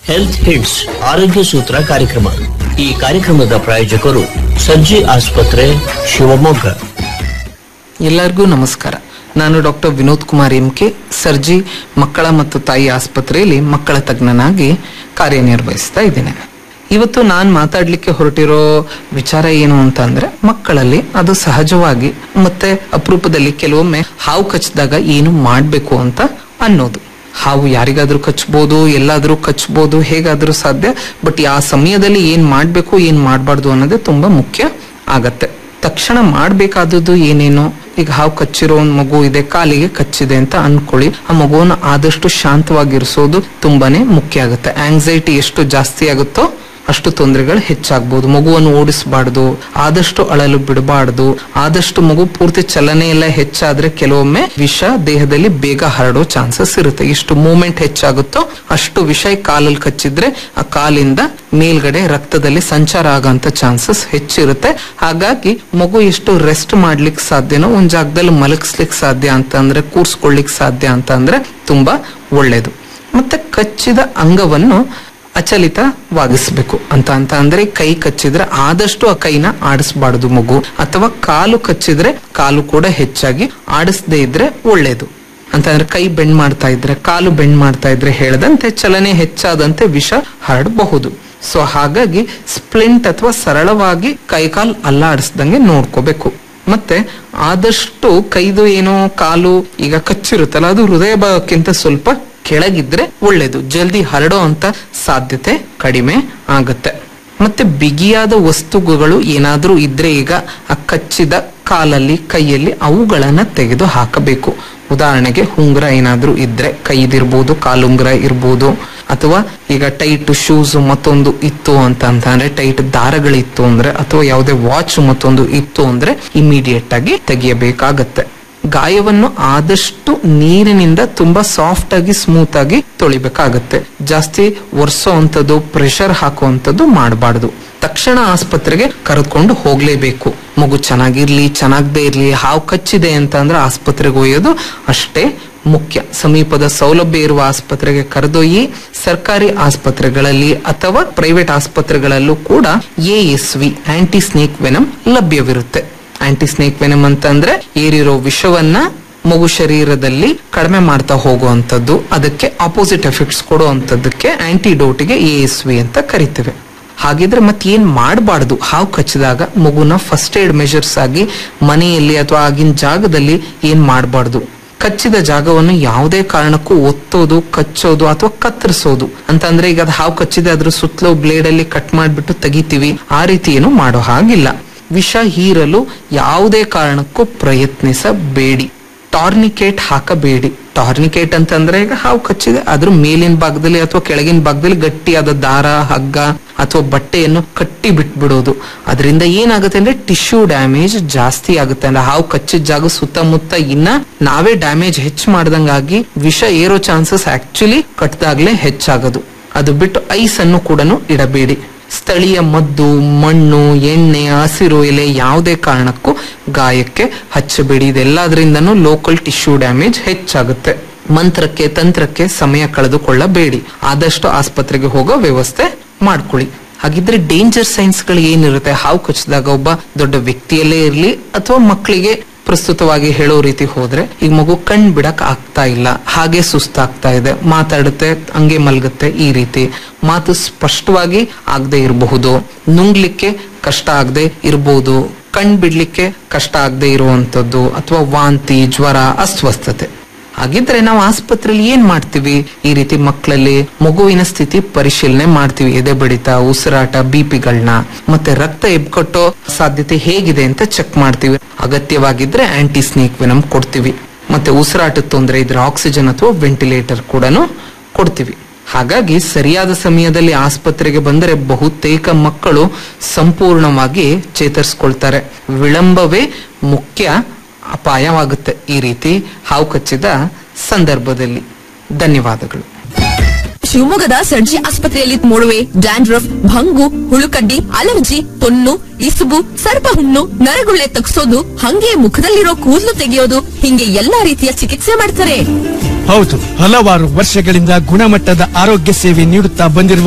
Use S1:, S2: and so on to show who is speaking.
S1: health hits ಆರೋಗ್ಯ ಸೂತ್ರ ಕಾರ್ಯಕ್ರಮ ಈ ಕಾರ್ಯಕ್ರಮದ ಪ್ರಾಯೋಜಕರು ಸರ್ಜಿ ಆಸ್ಪತ್ರೆ ಶಿವಮೊಗ್ಗ
S2: ಎಲ್ಲರಿಗೂ ನಮಸ್ಕಾರ ನಾನು ಡಾಕ್ಟರ್ ವಿನೋದ್ ಕುಮಾರ್ ಎಂಕೆ ಸರ್ಜಿ ಮಕ್ಕಳ ಮತ್ತು ತಾಯಿ ಆಸ್ಪತ್ರೆಯಲ್ಲಿ ಮಕ್ಕಳ ತಜ್ಞನಾಗಿ ಕಾರ್ಯನಿರ್ವಹಿಸ್ತಾ ಇದ್ದೇನೆ ಇವತ್ತು ನಾನು ಮಾತಾಡ್ಲಿಕ್ಕೆ ಹೊರಟಿರೋ ವಿಚಾರ ಏನು ಅಂತ ಅಂದ್ರೆ ಮಕ್ಕಳಲ್ಲಿ ಅದು ಸಹಜವಾಗಿ ಮತ್ತೆ ಅಪರೂಪದಲ್ಲಿ ಕೆಲವೊಮ್ಮೆ ಹಾವು ಕಚ್ಚಿದಾಗ ಏನು ಮಾಡ್ಬೇಕು ಅಂತ ಅನ್ನೋದು ಹಾವು ಯಾರಿಗಾದ್ರೂ ಕಚ್ಬೋದು ಎಲ್ಲಾದ್ರೂ ಕಚ್ಬೋದು ಹೇಗಾದ್ರೂ ಸಾಧ್ಯ ಬಟ್ ಆ ಸಮಯದಲ್ಲಿ ಏನ್ ಮಾಡ್ಬೇಕು ಏನ್ ಮಾಡ್ಬಾರ್ದು ಅನ್ನೋದೇ ತುಂಬಾ ಮುಖ್ಯ ಆಗತ್ತೆ ತಕ್ಷಣ ಮಾಡ್ಬೇಕಾದದ್ದು ಏನೇನು ಈಗ ಹಾವು ಕಚ್ಚಿರೋ ಒಂದ್ ಮಗು ಇದೆ ಕಾಲಿಗೆ ಕಚ್ಚಿದೆ ಅಂತ ಅನ್ಕೊಳ್ಳಿ ಆ ಮಗುವನ್ನ ಆದಷ್ಟು ಶಾಂತವಾಗಿರಿಸೋದು ತುಂಬಾನೇ ಮುಖ್ಯ ಆಗುತ್ತೆ ಆಂಗ್ಸೈಟಿ ಎಷ್ಟು ಜಾಸ್ತಿ ಆಗುತ್ತೋ ಅಷ್ಟು ತೊಂದರೆಗಳು ಹೆಚ್ಚಾಗ್ಬೋದು ಮಗುವನ್ನು ಓಡಿಸಬಾರ್ದು ಆದಷ್ಟು ಅಳಲು ಬಿಡಬಾರ್ದು ಆದಷ್ಟು ಮಗು ಪೂರ್ತಿ ಚಲನೆ ಎಲ್ಲ ಹೆಚ್ಚಾದ್ರೆ ಕೆಲವೊಮ್ಮೆ ವಿಷ ದೇಹದಲ್ಲಿ ಬೇಗ ಹರಡೋ ಚಾನ್ಸಸ್ ಇರುತ್ತೆ ಎಷ್ಟು ಮೂವ್ಮೆಂಟ್ ಹೆಚ್ಚಾಗುತ್ತೋ ಅಷ್ಟು ವಿಷ ಈ ಕಾಲಲ್ಲಿ ಕಚ್ಚಿದ್ರೆ ಆ ಕಾಲಿಂದ ಮೇಲ್ಗಡೆ ರಕ್ತದಲ್ಲಿ ಸಂಚಾರ ಆಗಂತ ಚಾನ್ಸಸ್ ಹೆಚ್ಚಿರುತ್ತೆ ಹಾಗಾಗಿ ಮಗು ಎಷ್ಟು ರೆಸ್ಟ್ ಮಾಡ್ಲಿಕ್ಕೆ ಸಾಧ್ಯನೋ ಒಂದ್ ಜಾಗದಲ್ಲಿ ಮಲಗಿಸ್ಲಿಕ್ಕೆ ಸಾಧ್ಯ ಅಂತ ಅಂದ್ರೆ ಕೂರ್ಸ್ಕೊಳ್ಲಿಕ್ಕೆ ಸಾಧ್ಯ ಅಂತ ಅಂದ್ರೆ ತುಂಬಾ ಒಳ್ಳೇದು ಮತ್ತೆ ಕಚ್ಚಿದ ಅಂಗವನ್ನು ಅಚಲಿತವಾಗಿಸ್ಬೇಕು ಅಂತ ಅಂತ ಅಂದ್ರೆ ಕೈ ಕಚ್ಚಿದ್ರೆ ಆದಷ್ಟು ಆ ಕೈನ ಆಡಿಸ್ಬಾರ್ದು ಮಗು ಅಥವಾ ಕಾಲು ಕಚ್ಚಿದ್ರೆ ಕಾಲು ಕೂಡ ಹೆಚ್ಚಾಗಿ ಆಡಿಸದೇ ಇದ್ರೆ ಒಳ್ಳೇದು ಅಂತಂದ್ರೆ ಕೈ ಬೆಂಡ್ ಮಾಡ್ತಾ ಇದ್ರೆ ಕಾಲು ಬೆಂಡ್ ಮಾಡ್ತಾ ಇದ್ರೆ ಹೇಳದಂತೆ ಚಲನೆ ಹೆಚ್ಚಾದಂತೆ ವಿಷ ಹರಡಬಹುದು ಸೊ ಹಾಗಾಗಿ ಸ್ಪ್ಲಿಂಟ್ ಅಥವಾ ಸರಳವಾಗಿ ಕೈಕಾಲ್ ಅಲ್ಲಾಡಿಸ್ದಂಗೆ ನೋಡ್ಕೋಬೇಕು ಮತ್ತೆ ಆದಷ್ಟು ಕೈದು ಏನೋ ಕಾಲು ಈಗ ಕಚ್ಚಿರುತ್ತಲ್ಲ ಅದು ಹೃದಯ ಭಾಗಕ್ಕಿಂತ ಸ್ವಲ್ಪ ಕೆಳಗಿದ್ರೆ ಒಳ್ಳೇದು ಜಲ್ದಿ ಹರಡೋ ಅಂತ ಸಾಧ್ಯತೆ ಕಡಿಮೆ ಆಗತ್ತೆ ಮತ್ತೆ ಬಿಗಿಯಾದ ವಸ್ತುಗಳು ಏನಾದ್ರೂ ಇದ್ರೆ ಈಗ ಆ ಕಚ್ಚಿದ ಕಾಲಲ್ಲಿ ಕೈಯಲ್ಲಿ ಅವುಗಳನ್ನ ತೆಗೆದು ಹಾಕಬೇಕು ಉದಾಹರಣೆಗೆ ಉಂಗುರ ಏನಾದ್ರೂ ಇದ್ರೆ ಕೈದಿರ್ಬೋದು ಕಾಲುಂಗುರ ಇರ್ಬೋದು ಅಥವಾ ಈಗ ಟೈಟ್ ಶೂಸ್ ಮತ್ತೊಂದು ಇತ್ತು ಅಂತ ಅಂತ ಅಂದ್ರೆ ಟೈಟ್ ದಾರಗಳಿತ್ತು ಅಂದ್ರೆ ಅಥವಾ ಯಾವುದೇ ವಾಚ್ ಮತ್ತೊಂದು ಇತ್ತು ಅಂದ್ರೆ ಇಮಿಡಿಯೇಟ್ ಆಗಿ ತೆಗಿಯಬೇಕಾಗತ್ತೆ ಗಾಯವನ್ನು ಆದಷ್ಟು ನೀರಿನಿಂದ ತುಂಬಾ ಸಾಫ್ಟ್ ಆಗಿ ಸ್ಮೂತ್ ಆಗಿ ತೊಳಿಬೇಕಾಗತ್ತೆ ಜಾಸ್ತಿ ಒರೆಸೋ ಅಂತದ್ದು ಪ್ರೆಷರ್ ಹಾಕುವಂಥದ್ದು ಮಾಡಬಾರ್ದು ತಕ್ಷಣ ಆಸ್ಪತ್ರೆಗೆ ಕರೆದುಕೊಂಡು ಹೋಗ್ಲೇಬೇಕು ಮಗು ಚೆನ್ನಾಗಿರ್ಲಿ ಚೆನ್ನಾಗದೇ ಇರ್ಲಿ ಹಾವು ಕಚ್ಚಿದೆ ಅಂತ ಅಂದ್ರೆ ಆಸ್ಪತ್ರೆಗೆ ಒಯ್ಯೋದು ಅಷ್ಟೇ ಮುಖ್ಯ ಸಮೀಪದ ಸೌಲಭ್ಯ ಇರುವ ಆಸ್ಪತ್ರೆಗೆ ಕರೆದೊಯ್ಯಿ ಸರ್ಕಾರಿ ಆಸ್ಪತ್ರೆಗಳಲ್ಲಿ ಅಥವಾ ಪ್ರೈವೇಟ್ ಆಸ್ಪತ್ರೆಗಳಲ್ಲೂ ಕೂಡ A S V anti snake venom ಲಭ್ಯವಿರುತ್ತೆ ಆಂಟಿ ಸ್ನೇಕ್ ವೆನಮ್ ಅಂತಂದ್ರೆ ಏರಿರೋ ವಿಷವನ್ನ ಮಗು ಶರೀರದಲ್ಲಿ ಕಡಿಮೆ ಮಾಡ್ತಾ ಹೋಗುವಂತದ್ದು ಅದಕ್ಕೆ ಆಪೋಸಿಟ್ ಎಫೆಕ್ಟ್ಸ್ ಕೊಡುವಂತದ್ದಕ್ಕೆ ಆಂಟಿಡೋಟಿಗೆ ಎ ಎಸ್ ವಿ ಅಂತ ಕರಿತೇವೆ ಹಾಗಿದ್ರೆ ಮತ್ತೆ ಏನ್ ಮಾಡಬಾರ್ದು ಹಾವು ಕಚ್ಚಿದಾಗ ಮಗುನ ಫಸ್ಟ್ ಏಡ್ ಮೆಷರ್ಸ್ ಆಗಿ ಮನೆಯಲ್ಲಿ ಅಥವಾ ಆಗಿನ ಜಾಗದಲ್ಲಿ ಏನ್ ಮಾಡಬಾರ್ದು ಕಚ್ಚಿದ ಜಾಗವನ್ನು ಯಾವುದೇ ಕಾರಣಕ್ಕೂ ಒತ್ತೋದು ಕಚ್ಚೋದು ಅಥವಾ ಕತ್ತರಿಸೋದು ಅಂತಂದ್ರೆ ಈಗ ಅದು ಹಾವು ಕಚ್ಚಿದೆ ಅದ್ರ ಸುತ್ತಲೂ ಬ್ಲೇಡ್ ಅಲ್ಲಿ ಕಟ್ ಮಾಡ್ಬಿಟ್ಟು ತೆಗಿತೀವಿ ಆ ರೀತಿ ಏನು ಮಾಡೋ ಹಾಗಿಲ್ಲ ವಿಷ ಹೀರಲು ಯಾವುದೇ ಕಾರಣಕ್ಕೂ ಪ್ರಯತ್ನಿಸಬೇಡಿ ಟಾರ್ನಿಕೇಟ್ ಹಾಕಬೇಡಿ ಟಾರ್ನಿಕೇಟ್ ಅಂತಂದ್ರೆ ಈಗ ಹಾವು ಕಚ್ಚಿದೆ ಅದ್ರ ಮೇಲಿನ ಭಾಗದಲ್ಲಿ ಅಥವಾ ಕೆಳಗಿನ ಭಾಗದಲ್ಲಿ ಗಟ್ಟಿಯಾದ ದಾರ ಹಗ್ಗ ಅಥವಾ ಬಟ್ಟೆಯನ್ನು ಕಟ್ಟಿ ಬಿಟ್ಬಿಡೋದು ಅದರಿಂದ ಏನಾಗುತ್ತೆ ಅಂದ್ರೆ ಟಿಶ್ಯೂ ಡ್ಯಾಮೇಜ್ ಜಾಸ್ತಿ ಆಗುತ್ತೆ ಅಂದ್ರೆ ಹಾವು ಕಚ್ಚಿದ ಜಾಗ ಸುತ್ತಮುತ್ತ ಇನ್ನ ನಾವೇ ಡ್ಯಾಮೇಜ್ ಹೆಚ್ಚು ಮಾಡ್ದಂಗಾಗಿ ವಿಷ ಏರೋ ಚಾನ್ಸಸ್ ಆಕ್ಚುಲಿ ಕಟ್ದಾಗ್ಲೇ ಹೆಚ್ಚಾಗೋದು ಅದು ಬಿಟ್ಟು ಐಸ್ ಅನ್ನು ಕೂಡ ಇಡಬೇಡಿ ಸ್ಥಳೀಯ ಮದ್ದು ಮಣ್ಣು ಎಣ್ಣೆ ಹಸಿರು ಎಲೆ ಯಾವುದೇ ಕಾರಣಕ್ಕೂ ಗಾಯಕ್ಕೆ ಹಚ್ಚಬೇಡಿ ಇದೆಲ್ಲದರಿಂದನೂ ಲೋಕಲ್ ಟಿಶ್ಯೂ ಡ್ಯಾಮೇಜ್ ಹೆಚ್ಚಾಗುತ್ತೆ ಮಂತ್ರಕ್ಕೆ ತಂತ್ರಕ್ಕೆ ಸಮಯ ಕಳೆದುಕೊಳ್ಳಬೇಡಿ ಆದಷ್ಟು ಆಸ್ಪತ್ರೆಗೆ ಹೋಗೋ ವ್ಯವಸ್ಥೆ ಮಾಡ್ಕೊಳ್ಳಿ ಹಾಗಿದ್ರೆ ಡೇಂಜರ್ ಸೈನ್ಸ್ ಗಳು ಏನಿರುತ್ತೆ ಹಾವು ಕಚ್ಚಿದಾಗ ಒಬ್ಬ ದೊಡ್ಡ ವ್ಯಕ್ತಿಯಲ್ಲೇ ಇರ್ಲಿ ಅಥವಾ ಮಕ್ಕಳಿಗೆ ಪ್ರಸ್ತುತವಾಗಿ ಹೇಳೋ ರೀತಿ ಹೋದ್ರೆ ಈಗ ಮಗು ಕಣ್ ಬಿಡಕ್ ಆಗ್ತಾ ಇಲ್ಲ ಹಾಗೆ ಸುಸ್ತಾಗ್ತಾ ಇದೆ ಮಾತಾಡುತ್ತೆ ಹಂಗೆ ಮಲ್ಗುತ್ತೆ ಈ ರೀತಿ ಮಾತು ಸ್ಪಷ್ಟವಾಗಿ ಆಗದೆ ಇರಬಹುದು ನುಂಗ್ಲಿಕ್ಕೆ ಕಷ್ಟ ಆಗದೆ ಇರಬಹುದು ಕಣ್ ಬಿಡ್ಲಿಕ್ಕೆ ಕಷ್ಟ ಆಗದೆ ಇರುವಂತದ್ದು ಅಥವಾ ವಾಂತಿ ಜ್ವರ ಅಸ್ವಸ್ಥತೆ ಹಾಗಿದ್ರೆ ನಾವು ಆಸ್ಪತ್ರೆಯಲ್ಲಿ ಏನ್ ಮಾಡ್ತೀವಿ ಈ ರೀತಿ ಮಕ್ಕಳಲ್ಲಿ ಮಗುವಿನ ಸ್ಥಿತಿ ಪರಿಶೀಲನೆ ಮಾಡ್ತೀವಿ ಎದೆ ಬಡಿತ ಉಸಿರಾಟ ಬಿಪಿಗಳನ್ನ ಮತ್ತೆ ರಕ್ತ ಎಬ್ಕೊಟ್ಟೋ ಸಾಧ್ಯತೆ ಹೇಗಿದೆ ಅಂತ ಚೆಕ್ ಮಾಡ್ತೀವಿ ಅಗತ್ಯವಾಗಿದ್ರೆ ಆಂಟಿ ಸ್ನೇಕ್ ವಿನಮ್ ಕೊಡ್ತೀವಿ ಮತ್ತೆ ಉಸಿರಾಟದ ತೊಂದರೆ ಇದ್ರೆ ಆಕ್ಸಿಜನ್ ಅಥವಾ ವೆಂಟಿಲೇಟರ್ ಕೂಡ ಕೊಡ್ತೀವಿ ಹಾಗಾಗಿ ಸರಿಯಾದ ಸಮಯದಲ್ಲಿ ಆಸ್ಪತ್ರೆಗೆ ಬಂದರೆ ಬಹುತೇಕ ಮಕ್ಕಳು ಸಂಪೂರ್ಣವಾಗಿ ಚೇತರಿಸ್ಕೊಳ್ತಾರೆ ವಿಳಂಬವೇ ಮುಖ್ಯ ಅಪಾಯವಾಗುತ್ತೆ ಈ ರೀತಿ ಹಾವು ಕಚ್ಚಿದ ಸಂದರ್ಭದಲ್ಲಿ ಧನ್ಯವಾದಗಳು
S3: ಶಿವಮೊಗ್ಗದ ಸರ್ಜಿ ಆಸ್ಪತ್ರೆಯಲ್ಲಿ ಮೊಡವೆ ಡ್ಯಾಂಡ್ರಫ್ ಭಂಗು ಹುಳುಕಡ್ಡಿ ಅಲರ್ಜಿ ತೊನ್ನು ಇಸುಬು ಸರ್ಪ ಹುಣ್ಣು ನರಗುಳ್ಳೆ ತಗ್ಸೋದು ಹಂಗೆ ಮುಖದಲ್ಲಿರೋ ಕೂದಲು ತೆಗೆಯೋದು ಹಿಂಗೆ ಎಲ್ಲಾ ರೀತಿಯ ಚಿಕಿತ್ಸೆ ಮಾಡ್ತಾರೆ
S4: ಹೌದು ಹಲವಾರು ವರ್ಷಗಳಿಂದ ಗುಣಮಟ್ಟದ ಆರೋಗ್ಯ ಸೇವೆ ನೀಡುತ್ತಾ ಬಂದಿರುವ